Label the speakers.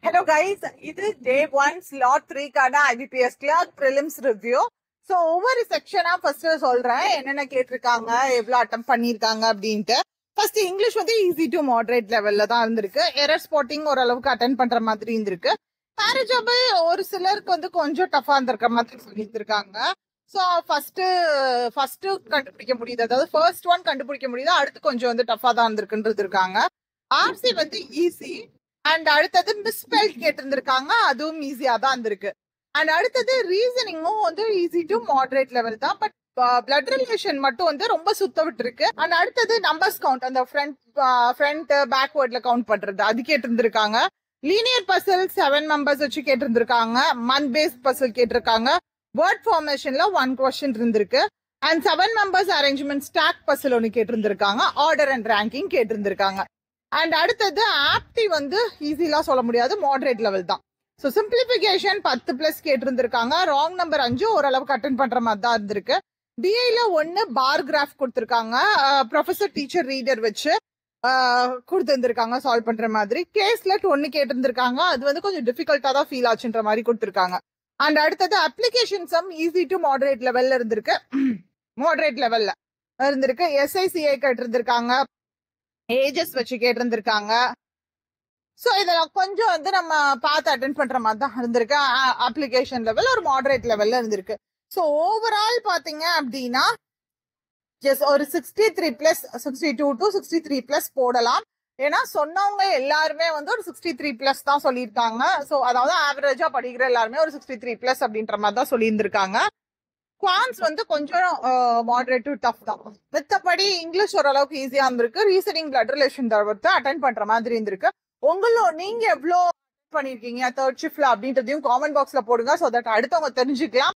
Speaker 1: hello guys இது day one slot த்ரீக்கான IBPS clerk prelims review so ஒவ்வொரு செக்ஷனா ஃபர்ஸ்ட் சொல்றேன் என்னென்ன கேட்டிருக்காங்க எவ்வளவு அட்டம் பண்ணிருக்காங்க அப்படின்ட்டு ஃபர்ஸ்ட் இங்கிலீஷ் வந்து ஈஸி டு மாடரேட் லெவல்ல தான் இருந்திருக்கு எரர் ஸ்பாட்டிங் ஓரளவுக்கு அட்டன் பண்ற மாதிரி இருந்திருக்கு மேரேஜபிள் ஒரு சிலருக்கு வந்து கொஞ்சம் டஃபா இருந்திருக்க மாதிரி சொல்லியிருக்காங்க ஸோ ஃபர்ஸ்ட் ஃபர்ஸ்ட் கண்டுபிடிக்க முடியுது அதாவது ஃபர்ஸ்ட் ஒன் கண்டுபிடிக்க முடியுது அடுத்து கொஞ்சம் வந்து டஃபா தான் இருந்திருக்குன்றது இருக்காங்க ஆர்சி வந்து ஈஸி அண்ட் அடுத்தது மிஸ்பெல் கேட்டிருந்திருக்காங்க அதுவும் ஈஸியா தான் இருந்திருக்கு அண்ட் அடுத்தது ரீசனிங்கும் வந்து ஈஸி டு மாடரேட் லெவல் தான் பட் பிளட் ரிலேஷன் மட்டும் வந்து ரொம்ப சுத்த விட்டுருக்கு அண்ட் அடுத்தது நம்பர்ஸ் கவுண்ட் அந்த ஃப்ரண்ட் ஃப்ரண்ட் பேக்வேர்ட்ல கவுண்ட் பண்றது அது கேட்டிருந்திருக்காங்க லீனியர் பசில் செவன் மெம்பர்ஸ் வச்சு கேட்டிருந்திருக்காங்க மந்த் பேஸ்ட் பசில் கேட்டிருக்காங்க வேர்ட் ஃபார்மேஷன்ல ஒன் கொஸ்டின் இருந்திருக்கு and seven members arrangement stack puzzle ஒன்று கேட்டிருந்திருக்காங்க ஆர்டர் அண்ட் ரேங்கிங் கேட்டிருந்திருக்காங்க அண்ட் அடுத்தது ஆப்டி வந்து ஈஸிலாம் சொல்ல முடியாது மாடரேட் லெவல் தான் ஸோ சிம்பிளிஃபிகேஷன் பத்து பிளஸ் கேட்டிருந்திருக்காங்க ராங் நம்பர் அஞ்சு ஓரளவுக்கு அட்டன் பண்ற மாதிரி தான் இருந்திருக்கு டிஐல ஒன்னு பார் கிராஃப் கொடுத்துருக்காங்க ப்ரொஃபசர் டீச்சர் ரீடர் வச்சு கொடுத்துருந்துருக்காங்க சால்வ் பண்ற மாதிரி கேஸ்லெட் ஒன்னு கேட்டிருந்திருக்காங்க அது வந்து கொஞ்சம் டிஃபிகல்ட்டா தான் ஃபீல் ஆச்சுன்ற மாதிரி கொடுத்துருக்காங்க அண்ட் அடுத்தது application sum easy to moderate லெவல்ல இருந்திருக்கு மாடரேட் லெவல்ல இருந்திருக்கு எஸ்ஐசிஐ கேட்டிருந்திருக்காங்க ஏஜஸ் வச்சு கேட்டிருந்திருக்காங்க ஸோ இதெல்லாம் கொஞ்சம் வந்து நம்ம பார்த்து அட்டன் பண்ற மாதிரி தான் இருந்திருக்கு அப்ளிகேஷன் லெவல் ஒரு மாடரேட் லெவல்ல இருந்திருக்கு ஸோ ஓவரால் பாத்தீங்க அப்படின்னா எஸ் ஒரு sixty three plus sixty two to sixty three plus போடலாம் ஏன்னா சொன்னவங்க எல்லாருமே வந்து ஒரு சிக்ஸ்டி த்ரீ பிளஸ் தான் சொல்லியிருக்காங்க ஸோ அதாவது ஆவரேஜா படிக்கிற எல்லாருமே ஒரு சிக்ஸ்டி த்ரீ பிளஸ் அப்படின்ற மாதிரி தான் சொல்லியிருந்திருக்காங்க குவான்ஸ் வந்து கொஞ்சம் மாடரேட் டு டஃப் தான் மித்தபடி இங்கிலீஷ் ஓரளவுக்கு ஈஸியா இருந்திருக்கு ரீசனிங் பிளட் ரிலேஷன் தவிர்த்து அட்டன் பண்ற மாதிரி இருந்திருக்கு உங்களோ நீங்க எவ்வளோ பண்ணிருக்கீங்க தேர்ட் ஷிஃப்ட்ல அப்படின்றதையும் காமெண்ட் பாக்ஸ்ல போடுங்க ஸோ தட் அடுத்தவங்க தெரிஞ்சுக்கலாம்